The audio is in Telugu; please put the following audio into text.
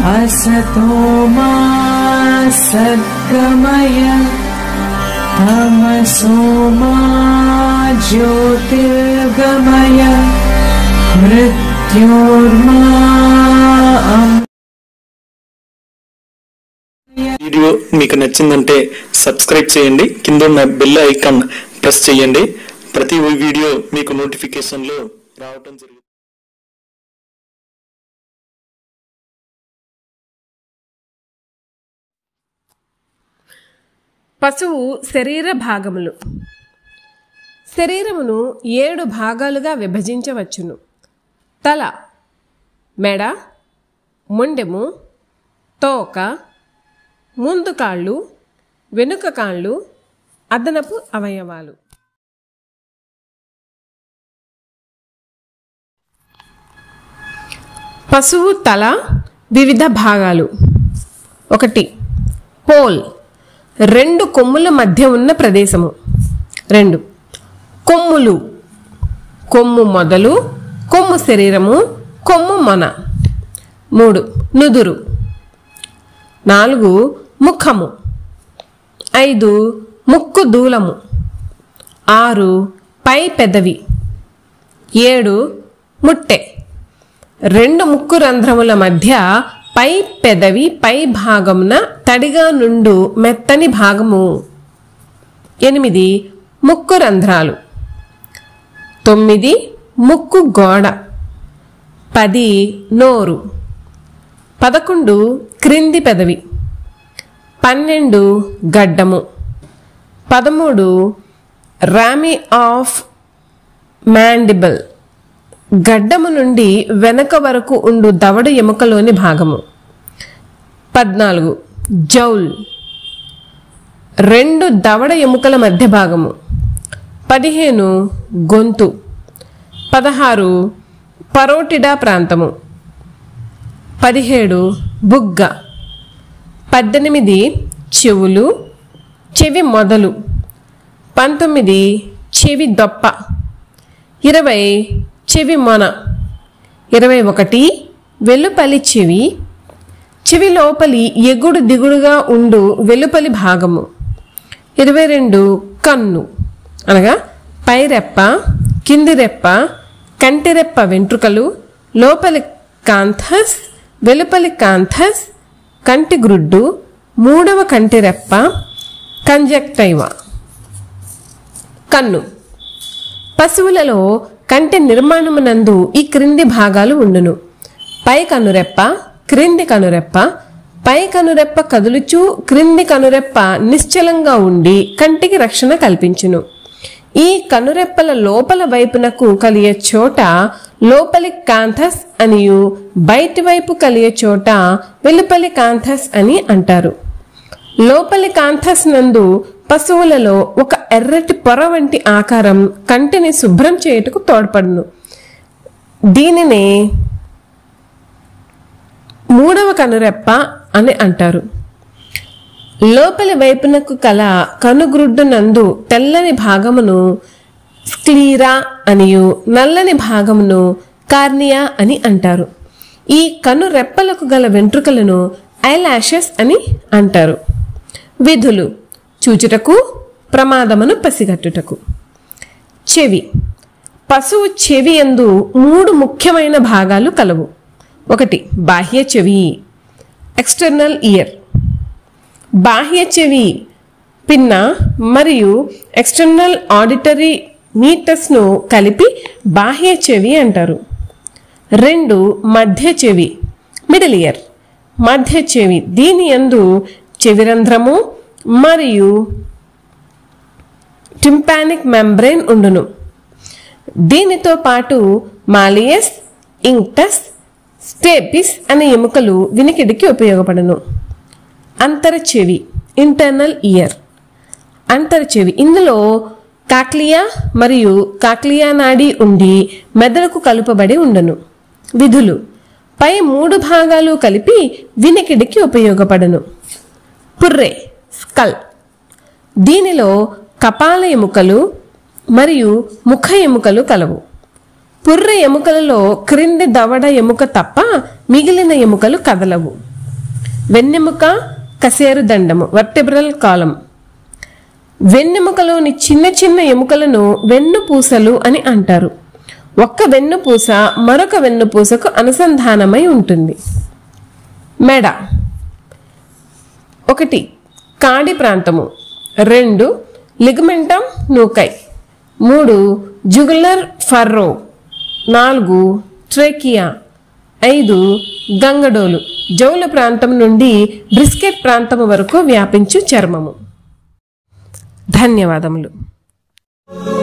असतो मा सद्गमय तमसो मा ज्योतिर्गमय मृत्योर्मा अमृतम् వీడియో మీకు నచ్చిందంటే సబ్స్క్రైబ్ చేయండి కింద ఉన్న బెల్ ఐకాన్ ప్రెస్ చేయండి ప్రతి వీడియో మీకు నోటిఫికేషన్లో రావటం జరుగుతుంది పశువు శరీర భాగములు శరీరమును ఏడు భాగాలుగా విభజించవచ్చును తల మెడ మొండెము తోక ముందు కాళ్ళు వెనుక కాళ్ళు అదనపు అవయవాలు పశువు తల వివిధ భాగాలు ఒకటి పోల్ రెండు కొమ్ముల మధ్య ఉన్న ప్రదేశము రెండు కొమ్ములు కొమ్ము మొదలు కొమ్ము శరీరము కొమ్ము మొన మూడు నుదురు నాలుగు ముఖము ఐదు ముక్కు దూలము ఆరు పై పెదవి ఏడు ముట్టె రెండు ముక్కు రంధ్రముల మధ్య పై పెదవి పై భాగమున తడిగా నుండు మెత్తని భాగము ఎనిమిది ముక్కు రంధ్రాలు తొమ్మిది ముక్కు గోడ పది నోరు పదకొండు క్రింది పెదవి పన్నెండు గడ్డము పదమూడు రామి ఆఫ్ మ్యాండిబల్ గడ్డము నుండి వెనక వరకు ఉండు దవడ ఎముకలోని భాగము పద్నాలుగు జౌల్ రెండు దవడ ఎముకల మధ్య భాగము పదిహేను గొంతు పదహారు పరోటిడా ప్రాంతము పదిహేడు బుగ్గ పద్దెనిమిది చెవులు చెవి మొదలు పంతొమ్మిది చెవి దొప్ప ఇరవై చెవి మొన ఇరవై ఒకటి వెలుపలి చెవి చెవి లోపలి ఎగుడు దిగుడుగా ఉండు వెలుపలి భాగము ఇరవై రెండు కన్ను అనగా పైరెప్ప కింది రెప్ప కంటి రెప్ప వెంట్రుకలు లోపలి కాంథస్ వెలుపలి కాంథస్ కంటి గ్రుడ్డు మూడవ కంటి రెప్ప కంజక్టైవా కన్ను పశువులలో కంటి నిర్మాణమునందు ఈ క్రింది భాగాలు ఉండును పై కనురెప్ప క్రింది కనురెప్ప పై కనురెప్ప కదులుచూ క్రింది కనురెప్ప నిశ్చలంగా ఉండి కంటికి రక్షణ కల్పించును ఈ కనురెప్పల లోపల వైపునకు కలిగే చోట లోపలి కాంథస్ అనియు బయటి వైపు కలిగే చోట వెలుపలి కాంథస్ అని అంటారు లోపలి కాంథస్ నందు పశువులలో ఒక ఎర్రటి పొర వంటి ఆకారం కంటిని శుభ్రం చేయుటకు తోడ్పడును దీనినే మూడవ కనురెప్ప అని అంటారు లోపలి వైపునకు కల కనుగ్రుడ్డు నందు తెల్లని భాగమును స్క్లీరా అనియు నల్లని భాగమును కార్నియా అని అంటారు ఈ కను రెప్పలకు గల వెంట్రుకలను ఐలాషెస్ అని అంటారు విధులు చూచుటకు ప్రమాదమును పసిగట్టుటకు చెవి పశువు చెవి ఎందు మూడు ముఖ్యమైన భాగాలు కలవు ఒకటి బాహ్య చెవి ఎక్స్టర్నల్ ఇయర్ బాహ్య చెవి పిన్న మరియు ఎక్స్టర్నల్ ఆడిటరీ మీటర్స్ను కలిపి బాహ్య చెవి అంటారు రెండు మధ్య చెవి మిడిల్ ఇయర్ మధ్య చెవి దీని యందు చెవిరంధ్రము మరియు టింపానిక్ మెంబ్రెయిన్ ఉండును దీనితో పాటు మాలియస్ ఇంక్టస్ స్టేపిస్ అనే ఎముకలు వినికిడికి ఉపయోగపడును అంతర చెవి ఇంటర్నల్ ఇయర్ అంతర చెవి ఇందులో కాక్లియా మరియు కాక్లియా నాడి ఉండి మెదడుకు కలుపబడి ఉండను విధులు పై మూడు భాగాలు కలిపి వినికిడికి ఉపయోగపడను పుర్రె స్కల్ దీనిలో కపాల ఎముకలు మరియు ముఖ ఎముకలు కలవు పుర్రె ఎముకలలో క్రింది దవడ ఎముక తప్ప మిగిలిన ఎముకలు కదలవు వెన్నెముక కసేరు దండము వర్టెబ్రల్ కాలం వెన్నెముకలోని చిన్న చిన్న ఎముకలను వెన్నుపూసలు అని అంటారు ఒక్క వెన్నుపూస మరొక వెన్నుపూసకు అనుసంధానమై ఉంటుంది మెడ ఒకటి కాడి ప్రాంతము రెండు లిగమెంటం నూకై మూడు జుగులర్ ఫర్రో నాలుగు ట్రేకియా ఐదు గంగడోలు జౌల ప్రాంతం నుండి బ్రిస్కెట్ ప్రాంతం వరకు వ్యాపించు చర్మము ధన్యవాదములు